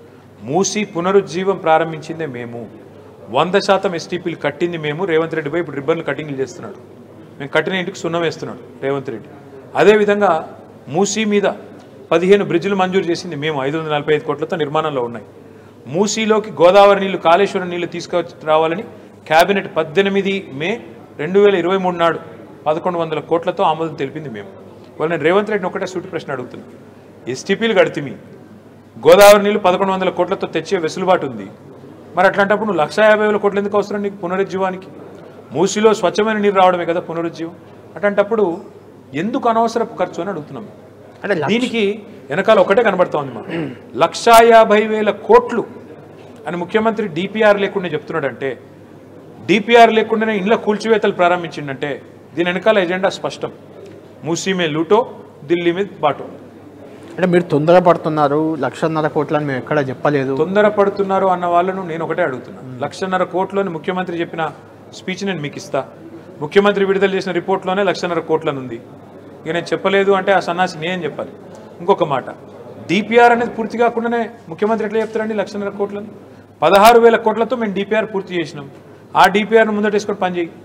మూసీ పునరుజ్జీవం ప్రారంభించిందే మేము వంద శాతం ఎస్టీపీలు కట్టింది మేము రేవంత్ రెడ్డి పోయి ఇప్పుడు రిబ్బన్లు కటింగ్లు చేస్తున్నాడు మేము కట్టిన ఇంటికి సున్నం వేస్తున్నాడు రేవంత్ రెడ్డి అదేవిధంగా మూసీ మీద పదిహేను బ్రిడ్జిలు మంజూరు చేసింది మేము ఐదు వందల నలభై ఐదు కోట్లతో నిర్మాణంలో ఉన్నాయి మూసీలోకి గోదావరి నీళ్లు కాళేశ్వరం నీళ్లు తీసుకొచ్చి రావాలని కేబినెట్ పద్దెనిమిది మే రెండు వేల ఇరవై మూడు నాడు పదకొండు వందల కోట్లతో ఆమోదం తెలిపింది మేము వాళ్ళు నేను రేవంత్ రెడ్డిని ఒకటే సూటి ప్రశ్న అడుగుతున్నాను ఎస్టీపీలు కడితిమి గోదావరి నీళ్లు పదకొండు వందల కోట్లతో తెచ్చే వెసులుబాటు ఉంది మరి అట్లాంటప్పుడు నువ్వు లక్ష యాభై వేల కోట్లు ఎందుకు అవసరం నీకు పునరుజ్జీవానికి మూసిలో స్వచ్ఛమైన నీరు రావడమే కదా పునరుజ్జీవం అట్లాంటప్పుడు ఎందుకు అనవసరపు ఖర్చు అని అడుగుతున్నాం అంటే లక్ష- దీనికి వెనకాల ఒకటే కనబడతా ఉంది మా లక్షా యాభై వేల కోట్లు అని ముఖ్యమంత్రి డిపిఆర్ లేకుండా చెప్తున్నాడంటే డిపిఆర్ లేకుండానే ఇండ్ల కూల్చివేతలు ప్రారంభించిండంటే దీని వెనకాల ఎజెండా స్పష్టం మూసీ మే లూటో ఢిల్లీ మీద బాటో అంటే మీరు తొందరపడుతున్నారు లక్షన్నర కోట్లని మేము ఎక్కడ చెప్పలేదు తొందరపడుతున్నారు అన్న వాళ్ళను నేను ఒకటే అడుగుతున్నా లక్షన్నర కోట్లని ముఖ్యమంత్రి చెప్పిన స్పీచ్ నేను మీకు ఇస్తా ముఖ్యమంత్రి విడుదల చేసిన రిపోర్ట్లోనే లక్షన్నర కోట్లని ఉంది ఇక నేను చెప్పలేదు అంటే ఆ సన్నాసి నేను చెప్పాలి ఇంకొక మాట డిపిఆర్ అనేది పూర్తి కాకుండానే ముఖ్యమంత్రి ఎట్లా చెప్తారండి లక్షన్నర కోట్లని పదహారు వేల కోట్లతో మేము డిపిఆర్ పూర్తి చేసినాం ఆ డిపిఆర్ను ముందటేసుకొని పని చేయి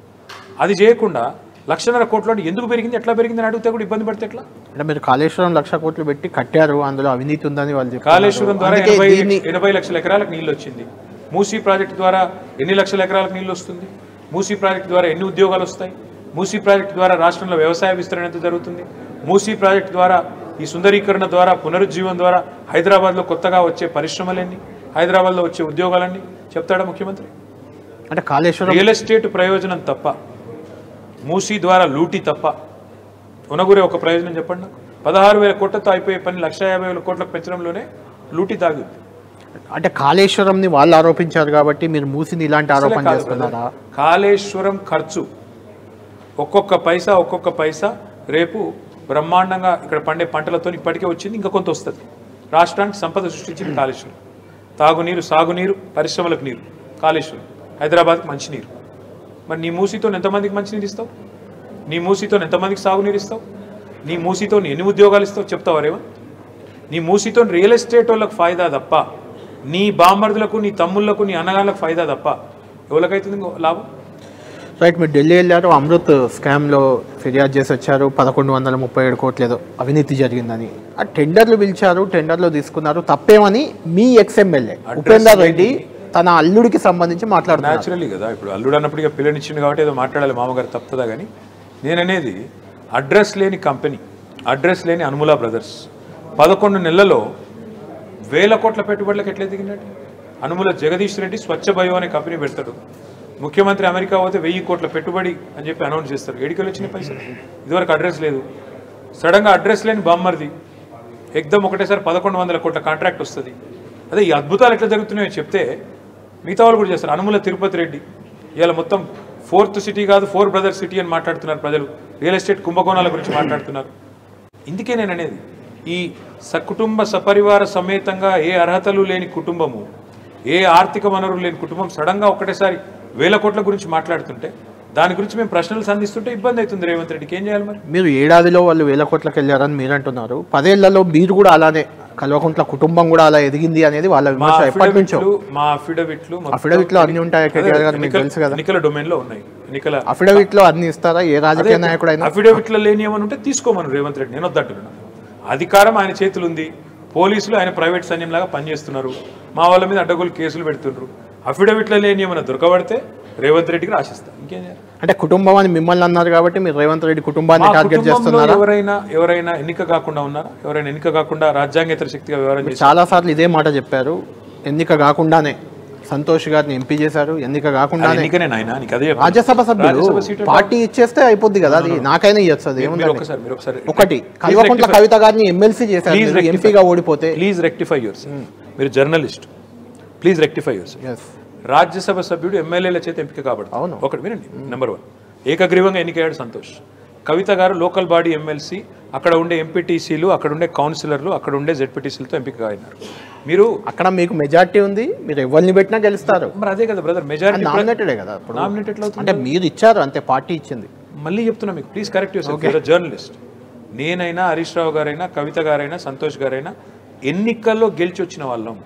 అది చేయకుండా లక్షన్నర కోట్లు అంటే ఎందుకు పెరిగింది ఎట్లా పెరిగింది అని అడిగితే కూడా ఇబ్బంది పడితే ఎట్లా అంటే మీరు కాళేశ్వరం లక్ష కోట్లు పెట్టి కట్టారు అందులో అవినీతి ఉందని వాళ్ళు చెప్తున్నారు. కాళేశ్వరం ద్వారా అందుకే ఎనభై దీన్ని ఎనభై లక్షల ఎకరాలకు నీళ్ళు వచ్చింది మూసీ ప్రాజెక్టు ద్వారా ఎన్ని లక్షల ఎకరాలకు నీళ్ళు వస్తుంది మూసీ ప్రాజెక్టు ద్వారా ఎన్ని ఉద్యోగాలు వస్తాయి మూసీ ప్రాజెక్టు ద్వారా రాష్ట్రంలో వ్యవసాయ విస్తరణ ఎంత జరుగుతుంది మూసీ ప్రాజెక్టు ద్వారా ఈ సుందరీకరణ ద్వారా పునరుజ్జీవం ద్వారా హైదరాబాద్లో కొత్తగా వచ్చే పరిశ్రమలన్నీ హైదరాబాద్లో వచ్చే ఉద్యోగాలన్నీ చెప్తాడా ముఖ్యమంత్రి అంటే కాళేశ్వరం రియల్ ఎస్టేట్ ప్రయోజనం తప్ప మూసీ ద్వారా లూటీ తప్ప ఉనగురే ఒక ప్రయోజనం చెప్పండి నాకు పదహారు వేల కోట్లతో అయిపోయే పని లక్ష యాభై వేల కోట్లకు పెంచడంలోనే లూటీ తాగుద్ది అంటే కాళేశ్వరంని వాళ్ళు ఆరోపించారు కాబట్టి మీరు మూసిని ఇలాంటి ఆరోపణ కాదు చేస్తున్నారా కాళేశ్వరం ఖర్చు ఒక్కొక్క పైసా ఒక్కొక్క పైసా రేపు బ్రహ్మాండంగా ఇక్కడ పండే పంటలతో ఇప్పటికే వచ్చింది ఇంకా కొంత వస్తుంది రాష్ట్రానికి సంపద సృష్టించింది కాళేశ్వరం తాగునీరు సాగునీరు పరిశ్రమలకు నీరు కాళేశ్వరం హైదరాబాద్కి మంచినీరు మరి నీ మూసీతో ఎంతమందికి మంచినీరు ఇస్తావు నీ మూసీతో ఎంతమందికి సాగునీరు ఇస్తావు నీ మూసీతో ఎన్ని ఉద్యోగాలు ఇస్తావు చెప్తావా రేవంత్ నీ మూసీతో రియల్ ఎస్టేట్ వాళ్ళకి ఫాయిదా తప్ప నీ బామ్మర్దులకు నీ తమ్ముళ్లకు నీ అన్నగాళ్ళకు ఫాయిదా తప్ప ఎవరికైతుంది ఇంకో లాభం రైట్ మీరు ఢిల్లీ వెళ్ళారు అమృత్ స్కామ్లో ఫిర్యాదు చేసి వచ్చారు పదకొండు వందల ముప్పై ఏడు కోట్లు ఏదో అవినీతి జరిగిందని ఆ టెండర్లు పిలిచారు టెండర్లు తీసుకున్నారు తప్పేమని మీ ఎక్స్ఎమ్మెల్యే ఉపేందర్ రెడ్డి తన అల్లుడికి సంబంధించి మాట్లాడుతున్నారు న్యాచురల్లీ కదా ఇప్పుడు అల్లుడు అన్నప్పుడు ఇక పిల్లనిచ్చింది కాబట్టి ఏదో మాట్లాడాలి మామగారు తప్పుతుందా కానీ నేననేది అడ్రస్ లేని కంపెనీ అడ్రస్ లేని అనుములా బ్రదర్స్ పదకొండు నెలల్లో వేల కోట్ల పెట్టుబడులకు ఎట్లా దిగినట్టు అనుముల జగదీష్ రెడ్డి స్వచ్ఛ బయో అనే కంపెనీ పెడతాడు ముఖ్యమంత్రి అమెరికా పోతే వెయ్యి కోట్ల పెట్టుబడి అని చెప్పి అనౌన్స్ చేస్తారు ఎడికలు వచ్చిన పైసలు ఇదివరకు అడ్రస్ లేదు సడన్గా అడ్రస్ లేని బామ్మర్ది ఎగ్దమ్ ఒకటేసారి పదకొండు వందల కోట్ల కాంట్రాక్ట్ వస్తుంది అదే ఈ అద్భుతాలు ఎట్లా జరుగుతున్నాయో చెప్తే మిగతా వాళ్ళు కూడా చేస్తారు అనుముల తిరుపతి రెడ్డి ఇవాళ మొత్తం ఫోర్త్ సిటీ కాదు ఫోర్ బ్రదర్ సిటీ అని మాట్లాడుతున్నారు ప్రజలు రియల్ ఎస్టేట్ కుంభకోణాల గురించి మాట్లాడుతున్నారు ఇందుకే నేను అనేది ఈ సకుటుంబ సపరివార సమేతంగా ఏ అర్హతలు లేని కుటుంబము ఏ ఆర్థిక వనరులు లేని కుటుంబం సడన్గా ఒక్కటేసారి వేల కోట్ల గురించి మాట్లాడుతుంటే దాని గురించి మేము ప్రశ్నలు సంధిస్తుంటే ఇబ్బంది అవుతుంది రేవంత్ రెడ్డికి ఏం చేయాలి మరి మీరు ఏడాదిలో వాళ్ళు వేల కోట్లకు వెళ్ళారని మీరు అంటున్నారు పదేళ్లలో మీరు కూడా అలానే కల్వకుంట్ల కుటుంబం కూడా అలా ఎదిగింది అనేది వాళ్ళ మా విమర్శ ఎప్పటి నుంచో అఫిడవిట్లు మా అఫిడవిట్లు మొత్తం అఫిడవిట్లో అన్ని ఉంటాయి కేటీఆర్ గారు మీకు ఎన్నికల- తెలుసు కదా ఎన్నికల డొమైన్ లో ఉన్నాయి ఎన్నికల అఫిడవిట్ లో అన్ని ఇస్తారా ఏ రాజకీయ నాయకుడైనా అఫిడవిట్లో లేని ఏమని ఉంటే తీసుకోమను రేవంత్ రెడ్డి నేను వద్దంటున్నాను అధికారం ఆయన చేతులు ఉంది పోలీసులు ఆయన ప్రైవేట్ సైన్యంలాగా పనిచేస్తున్నారు మా వాళ్ళ మీద అడ్డగోలు కేసులు పెడుతుండ్రు అఫిడవిట్లో లేని ఏమైనా దొరకబడితే రేవంత్ రెడ్డికి రాసిస్తా ఇంకేం చేయాలి అంటే కుటుంబం అని మిమ్మల్ని అన్నారు కాబట్టి మీరు రేవంత్ రెడ్డి కుటుంబాన్ని మా టార్గెట్ కుటుంబంలో చేస్తున్నారా ఎవరైనా ఎవరైనా ఎన్నిక కాకుండా ఉన్నారా ఎవరైనా ఎన్నిక కాకుండా రాజ్యాంగేతర శక్తిగా వ్యవహారం చేసి చాలా సార్లు ఇదే మాట చెప్పారు ఎన్నిక కాకుండానే సంతోష్ గారిని ఎంపీ చేశారు ఎన్నిక కాకుండానే ఎన్నికనే నాయన నీకు అదే చెప్పాను. రాజ్యసభ సభ్యులు రాజ్యసభ సీటు పార్టీ ఇచ్చేస్తే అయిపోద్ది కదా అది నాకైనా ఇవ్వచ్చు అది మీరు ఏముంది ఒకసారి మీరు ఒకసారి ఒకటి కల్వకుంట్ల కవిత గారిని ఎమ్మెల్సీ చేశారు Please మీరు rectify. ఎంపీగా ఓడిపోతే ప్లీజ్ రెక్టిఫై యువర్ మీరు జర్నలిస్ట్ ప్లీజ్ రెక్టిఫై యువర్ ఎస్ రాజ్యసభ సభ్యుడు ఎమ్మెల్యేల చేత ఎంపిక కాబట్టి అవును. ఒకటి వినండి నెంబర్ వన్ ఏకగ్రీవంగా ఎన్నికయ్యాడు సంతోష్ కవిత గారు లోకల్ బాడీ ఎమ్మెల్సీ అక్కడ ఉండే ఎంపీటీసీలు అక్కడ ఉండే కౌన్సిలర్లు అక్కడ ఉండే జెడ్పీటీసీలతో ఎంపిక అయినారు మీరు అక్కడ మీకు మెజార్టీ ఉంది మీరు ఎవరిని పెట్టినా గెలుస్తారు మరి అదే కదా బ్రదర్ మెజారిటీ నామినేటెడే కదా ఇప్పుడు నామినేట్ ఎట్లా అవుతుంది అంటే మీరు ఇచ్చారు అంతే పార్టీ ఇచ్చింది మళ్ళీ చెప్తున్నా మీకు ప్లీజ్ కరెక్ట్ యూర్ జర్నలిస్ట్ నేనైనా హరీష్ రావు గారైనా కవిత గారైనా సంతోష్ గారైనా ఎన్నికల్లో గెలిచి వచ్చిన వాళ్ళం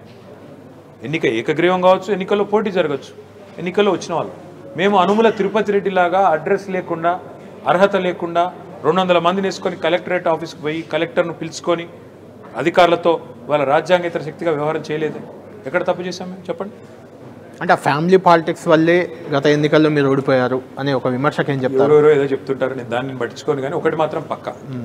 ఎన్నిక ఏకగ్రీవం కావచ్చు ఎన్నికల్లో పోటీ జరగచ్చు ఎన్నికల్లో వచ్చిన వాళ్ళం మేము అనుముల తిరుపతి రెడ్డి లాగా అడ్రస్ లేకుండా అర్హత లేకుండా రెండు వందల మందిని వేసుకొని కలెక్టరేట్ ఆఫీస్కి పోయి కలెక్టర్ను పిలుచుకొని అధికారులతో వాళ్ళ రాజ్యాంగేతర శక్తిగా వ్యవహారం చేయలేదు ఎక్కడ తప్పు చేశాం మేము చెప్పండి అంటే ఆ ఫ్యామిలీ పాలిటిక్స్ వల్లే గత ఎన్నికల్లో మీరు ఓడిపోయారు అనే ఒక విమర్శకు ఏం చెప్తారు ఎవరెవరో ఏదో చెప్తుంటారు నేను దాన్ని పట్టించుకోను కానీ ఒకటి మాత్రం పక్క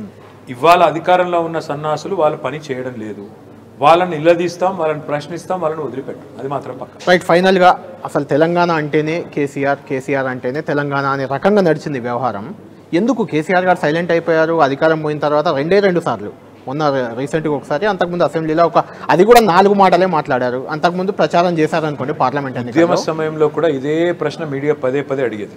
ఇవాళ అధికారంలో ఉన్న సన్నాసులు వాళ్ళ పని చేయడం లేదు వాళ్ళని నిలదీస్తాం వాళ్ళని ప్రశ్నిస్తాం వాళ్ళని వదిలిపెట్టాం అది మాత్రం పక్క రైట్ ఫైనల్గా అసలు తెలంగాణ అంటేనే కేసీఆర్ కేసీఆర్ అంటేనే తెలంగాణ అనే రకంగా నడిచింది వ్యవహారం ఎందుకు కేసీఆర్ గారు సైలెంట్ అయిపోయారు అధికారం పోయిన తర్వాత రెండే రెండు సార్లు మొన్న రీసెంట్గా ఒకసారి అంతకుముందు అసెంబ్లీలో ఒక అది కూడా నాలుగు మాటలే మాట్లాడారు అంతకుముందు ప్రచారం చేశారనుకోండి పార్లమెంట్ ఉద్యమ ఎన్నికల్లో సమయంలో కూడా ఇదే ప్రశ్న మీడియా పదే పదే అడిగేది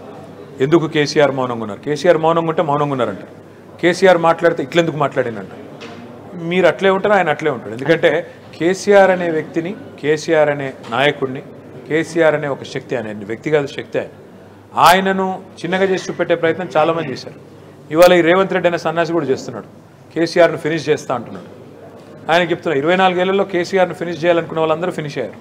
ఎందుకు కేసీఆర్ మౌనంగా ఉన్నారు కేసీఆర్ మౌనంగా ఉంటే మౌనంగా ఉన్నారంట కేసీఆర్ మాట్లాడితే ఇట్లెందుకు మాట్లాడినంట మీరు అట్లే ఉంటారు ఆయన అట్లే ఉంటాడు ఎందుకంటే కేసీఆర్ అనే వ్యక్తిని కేసీఆర్ అనే నాయకుడిని కేసీఆర్ అనే ఒక శక్తి అనే వ్యక్తిగత శక్తి ఆయన ఆయనను చిన్నగా చేసి చూపెట్టే ప్రయత్నం చాలామంది చేశారు ఇవాళ ఈ రేవంత్ రెడ్డి అనే సన్యాసి కూడా చేస్తున్నాడు కేసీఆర్ను ఫినిష్ చేస్తా అంటున్నాడు ఆయన చెప్తున్నా ఇరవై నాలుగేళ్లలో కేసీఆర్ను ఫినిష్ చేయాలనుకున్న వాళ్ళందరూ ఫినిష్ అయ్యారు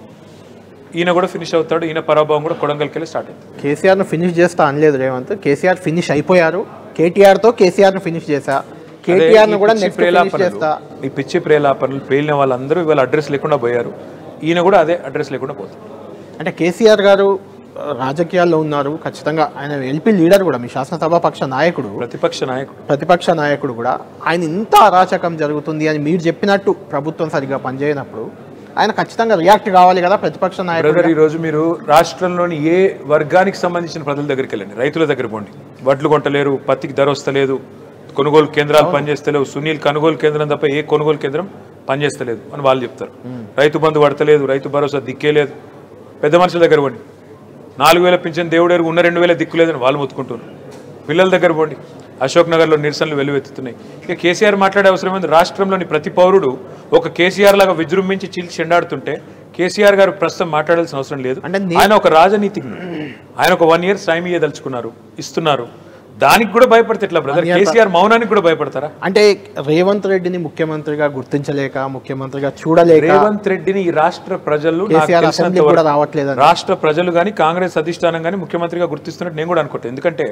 ఈయన కూడా ఫినిష్ అవుతాడు ఈయన పరాభవం కూడా కొడంగల్కి వెళ్ళి స్టార్ట్ అవుతుంది కేసీఆర్ను ఫినిష్ చేస్తా అనలేదు రేవంత్ కేసీఆర్ ఫినిష్ అయిపోయారు కేటీఆర్తో కేసీఆర్ను ఫినిష్ చేశా కేటీఆర్ను కూడా నెక్స్ట్ ఫినిష్ చేస్తా ఈ పిచ్చి ప్రేలాపనలు పేలిన వాళ్ళందరూ ఇవాళ అడ్రస్ లేకుండా పోయారు ఈయన కూడా అదే అడ్రస్ లేకుండా పోతారు అంటే కేసీఆర్ గారు ఆ, రాజకీయాల్లో ఉన్నారు ఖచ్చితంగా ఆయన ఎల్పీ లీడర్ కూడా మీ శాసనసభ పక్ష నాయకుడు ప్రతిపక్ష నాయకుడు ప్రతిపక్ష నాయకుడు కూడా ఆయన ఇంత అరాచకం జరుగుతుంది అని మీరు చెప్పినట్టు ప్రభుత్వం సరిగ్గా పనిచేయనప్పుడు ఆయన ఖచ్చితంగా రియాక్ట్ కావాలి కదా ప్రతిపక్ష నాయకుడు బ్రదర్ ఈ రోజు మీరు రాష్ట్రంలోని ఏ వర్గానికి సంబంధించిన ప్రజల దగ్గరికి వెళ్ళండి రైతుల దగ్గర పోండి వడ్లు కొంటలేరు పత్తికి ధర వస్తలేదు కొనుగోలు కేంద్రాలు పనిచేస్తలేవు సునీల్ కొనుగోలు కేంద్రం తప్ప ఏ కొనుగోలు కేంద్రం పనిచేస్తలేదు అని వాళ్ళు చెప్తారు రైతు బంధు పడతలేదు రైతు భరోసా దిక్కే లేదు పెద్ద మనుషుల దగ్గర పోండి నాలుగు వేల పింఛన్ దేవుడేరు ఉన్న రెండు వేల దిక్కు లేదని వాళ్ళు మొత్తుకుంటున్నారు పిల్లల దగ్గర పోండి అశోక్ నగర్లో నిరసనలు వెల్లువెత్తుతున్నాయి ఇక కేసీఆర్ మాట్లాడే అవసరం ఏంది రాష్ట్రంలోని ప్రతి పౌరుడు ఒక కేసీఆర్ లాగా విజృంభించి చీల్చి చెండాడుతుంటే కేసీఆర్ గారు ప్రస్తుతం మాట్లాడాల్సిన అవసరం లేదు అంటే నీ- ఆయన ఒక రాజనీతిజ్ఞుడు ఆయన ఒక వన్ ఇయర్ టైం ఇయ్యదలుచుకున్నారు ఇస్తున్నారు దానికి కూడా భయపడితే ఎట్లా బ్రదర్ కేసీఆర్ మౌనానికి కూడా భయపడతారా అంటే రేవంత్ రెడ్డిని ముఖ్యమంత్రిగా గుర్తించలేక ముఖ్యమంత్రిగా చూడలేక రేవంత్ రెడ్డిని ఈ రాష్ట్ర ప్రజలు నాకు కేసీఆర్ తెలిసినంత అసెంబ్లీ కూడా వరకు రావట్లేదని రాష్ట్ర ప్రజలు కానీ కాంగ్రెస్ అధిష్టానం కానీ ముఖ్యమంత్రిగా గుర్తిస్తున్నట్టు నేను కూడా అనుకుంటాను ఎందుకంటే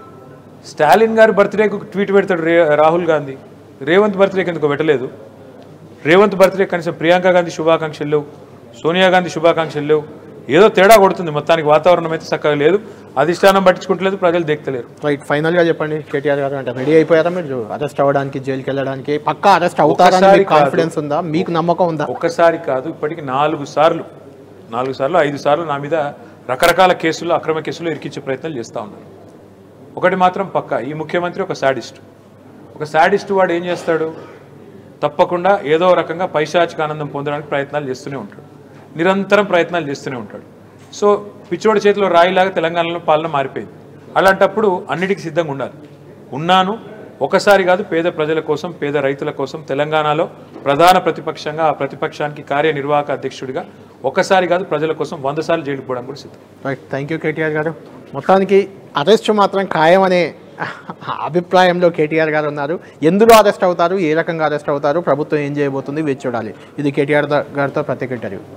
స్టాలిన్ గారు బర్త్డేకు ట్వీట్ పెడతాడు రే రాహుల్ గాంధీ రేవంత్ బర్త్డేకి ఎందుకు పెట్టలేదు రేవంత్ బర్త్డే కనీసం ప్రియాంక గాంధీ శుభాకాంక్షలు లేవు సోనియా గాంధీ శుభాకాంక్షలు లేవు ఏదో తేడా కొడుతుంది మొత్తానికి వాతావరణం అయితే చక్కగా లేదు అధిష్టానం పట్టించుకుంటలేదు ప్రజలు దేక్తలేరు రైట్ ఫైనల్ గా చెప్పండి కేటీఆర్ గారు అంటే రెడీ అయిపోయారా మీరు అరెస్ట్ అవ్వడానికి జైలుకి వెళ్ళడానికి పక్కా అరెస్ట్ అవుతారని ఒక్కసారి మీకు కాన్ఫిడెన్స్ ఉందా మీకు నమ్మకం ఉందా ఒక్కసారి కాదు ఇప్పటికి నాలుగు సార్లు నాలుగు సార్లు ఐదు సార్లు నా మీద రకరకాల కేసులు అక్రమ కేసులు ఇరికించే ప్రయత్నాలు చేస్తూ ఉన్నారు ఒకటి మాత్రం పక్క ఈ ముఖ్యమంత్రి ఒక శాడిస్ట్ ఒక శాడిస్ట్ వాడు ఏం చేస్తాడు తప్పకుండా ఏదో రకంగా పైశాచిక ఆనందం పొందడానికి ప్రయత్నాలు చేస్తూనే ఉంటాడు నిరంతరం ప్రయత్నాలు చేస్తూనే ఉంటాడు సో పిచ్చోడి చేతిలో రాయిలాగా తెలంగాణలో పాలన మారిపోయింది అలాంటప్పుడు అన్నిటికీ సిద్ధంగా ఉండాలి ఉన్నాను ఒకసారి కాదు పేద ప్రజల కోసం పేద రైతుల కోసం తెలంగాణలో ప్రధాన ప్రతిపక్షంగా ఆ ప్రతిపక్షానికి కార్యనిర్వాహక అధ్యక్షుడిగా ఒకసారి కాదు ప్రజల కోసం వంద సార్లు జైలుకు పోవడం కూడా సిద్ధం రైట్ థ్యాంక్ యూ కేటీఆర్ గారు మొత్తానికి అరెస్ట్ మాత్రం ఖాయం అనే అభిప్రాయంలో కేటీఆర్ గారు ఉన్నారు ఎందులో అరెస్ట్ అవుతారు ఏ రకంగా అరెస్ట్ అవుతారు ప్రభుత్వం ఏం చేయబోతుంది వేచి చూడాలి ఇది కేటీఆర్ ద- గారితో ప్రత్యేక ఇంటర్వ్యూ